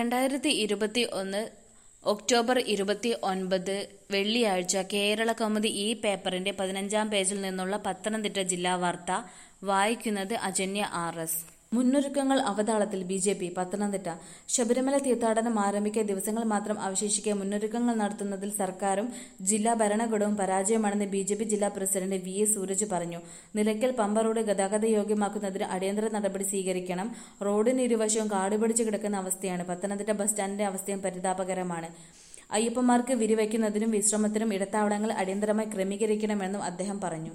രണ്ടായിരത്തി ഇരുപത്തി ഒന്ന് ഒക്ടോബർ ഇരുപത്തി ഒൻപത് വെള്ളിയാഴ്ച കേരള കൗമുദി ഈ പേപ്പറിന്റെ പതിനഞ്ചാം പേജിൽ നിന്നുള്ള പത്തനംതിട്ട ജില്ലാ വാർത്ത വായിക്കുന്നത് അജന്യ ആർ എസ് മുന്നൊരുക്കങ്ങൾ അവതാളത്തിൽ B J P Pathanamthitta Sabarimala തീർത്ഥാടനം ആരംഭിക്കാൻ ദിവസങ്ങൾ മാത്രം അവശേഷിക്കെ മുന്നൊരുക്കങ്ങൾ നടത്തുന്നതിൽ സർക്കാരും ജില്ലാ ഭരണകൂടവും പരാജയമാണെന്ന് ബി ജെ പി ജില്ലാ പ്രസിഡന്റ് വി എസ് സൂരജ് പറഞ്ഞു നിലയ്ക്കൽ പമ്പ റോഡ് ഗതാഗത യോഗ്യമാക്കുന്നതിന് അടിയന്തര നടപടി സ്വീകരിക്കണം റോഡിന് ഇരുവശവും കാടുപിടിച്ച് കിടക്കുന്ന അവസ്ഥയാണ് പത്തനംതിട്ട ബസ് സ്റ്റാൻഡിന്റെ അവസ്ഥയും പരിതാപകരമാണ് അയ്യപ്പന്മാർക്ക് വിരിവയ്ക്കുന്നതിനും വിശ്രമത്തിനും ഇടത്താവളങ്ങൾ അടിയന്തരമായി ക്രമീകരിക്കണമെന്നും അദ്ദേഹം പറഞ്ഞു